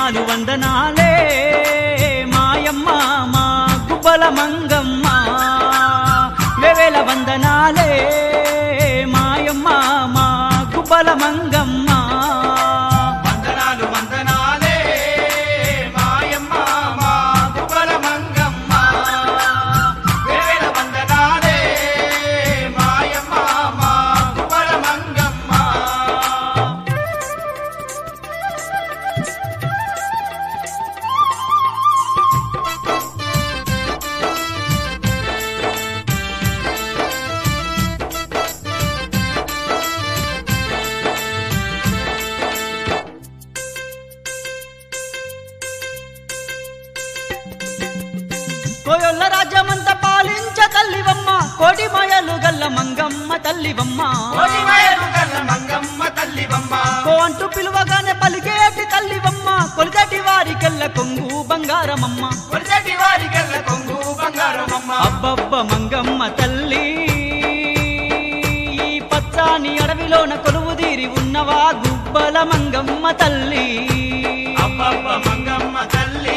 వందనాలు వందనాలే మాయమ్మ మా గుబ్బల మంగమ్మ వేవేల వందనాలే మాయమ్మ మా గుబ్బల మంగమ్మ వందనాలు వందనాలే మాయమ్మ మా గుబ్బల మంగమ్మ వేల వందనాలే మాయమ్మ మా గుబ్బల మంగమ్మ కోయొల్ల రాజ్యమంత పాలించ తల్లివమ్మ కోటి మాయలు గల్ల మంగమ్మ తల్లివమ్మ కోటిమయలు గల్ల మంగమ్మ తల్లివమ్మ కో అంటూ పిలువగానే పలికేటి తల్లివమ్మ కొలిగటి వారికెల్ల కొంగు బంగారమమ్మ కొలిచటి వారి గల్ల కొంగు బంగారమమ్మ అబ్బబ్బ మంగమ్మ తల్లి ఈ పచ్చాని అడవిలోన కొలువు తీరి ఉన్నవా గుబ్బల మంగమ్మ తల్లి అబ్బబ్బ మంగమ్మ తల్లి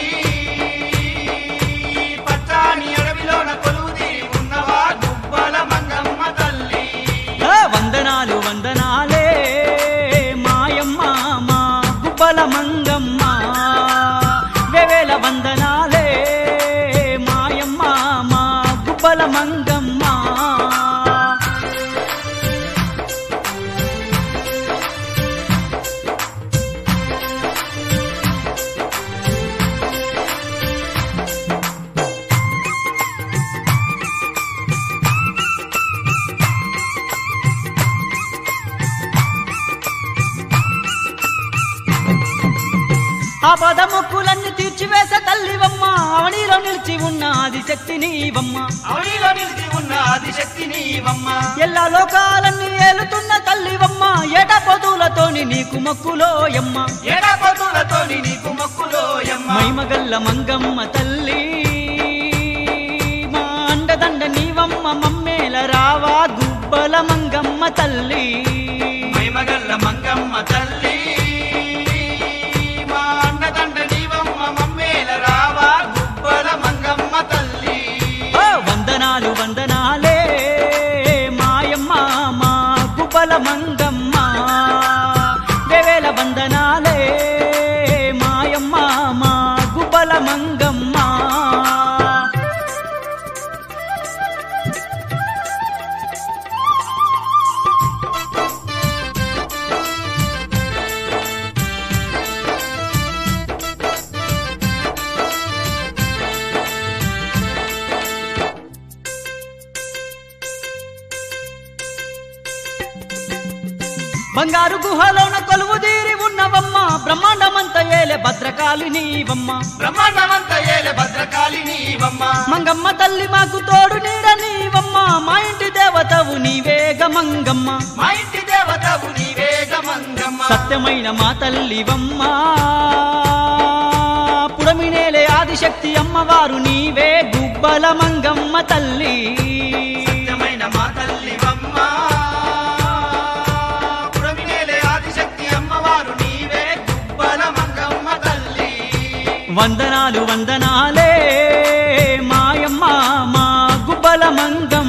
పచ్చాని అడవిలోన కొలువుది ఉన్నవా గుబ్బల మంగమ్మ తల్లి ఆ, వందనాలు వందనాలే మాయమ్మ మా గుబ్బల మంగమ్మ వేవేల వందనాలే మాయమ్మ మా గుబ్బల మంగమ్మ ఆ పదముక్కులన్నీ తీర్చివేసే తల్లివమ్మ అవనిలో నిలిచి ఉన్న ఆది శక్తి నీవమ్మ అవనిలో నిలిచి ఉన్న ఆదిశక్తి నీవమ్మ ఎల్లా లోకాలన్నీ ఏలుతున్న తల్లివమ్మ ఏట పొదులతోని నీకు మొక్కులోయమ్మ ఎడపదులతోని నీకు మొక్కులోయమ్మ మైమగల్ల మంగమ్మ తల్లి మా అండదండ నీవమ్మ మమ్మేల రావా గుబ్బల మంగమ్మ తల్లి మైమగల్ల మంగమ్మ తల్లి మా అన్నదండ నీవమ్మ మమ్మేల రావా గుబ్బల మంగమ్మ తల్లి ఓ వందనాలు వందనాలే మాయమ్మ మా గుబ్బల మంగమ్మ వేవేల వందనాలే మాయమ్మ మా గుబ్బల మంగమ్మ బంగారు గుహలోన కొలువు తీరి ఉన్నవమ్మ బ్రహ్మాండమంత ఏలే భద్రకాళి నీవమ్మ బ్రహ్మాండమంత ఏలే భద్రకాళి నీవమ్మ మంగమ్మ తల్లి మాకు తోడు నీడ నీవమ్మ మా ఇంటి దేవతవు నీవేగ మంగమ్మ మా ఇంటి దేవతవు నీవేగ మంగమ్మ సత్యమైన మా తల్లివమ్మ పుడమినేలే ఆదిశక్తి అమ్మవారు నీవే గుబ్బల మంగమ్మ తల్లి సత్యమైన మా తల్లివమ్మ పురమినేలే ఆదిశక్తి అమ్మవారు నీవే గుబ్బల మంగమ్మ తల్లి వందనాలు వందనాలే మాయమ్మ మా గుబ్బల మంగమ్మ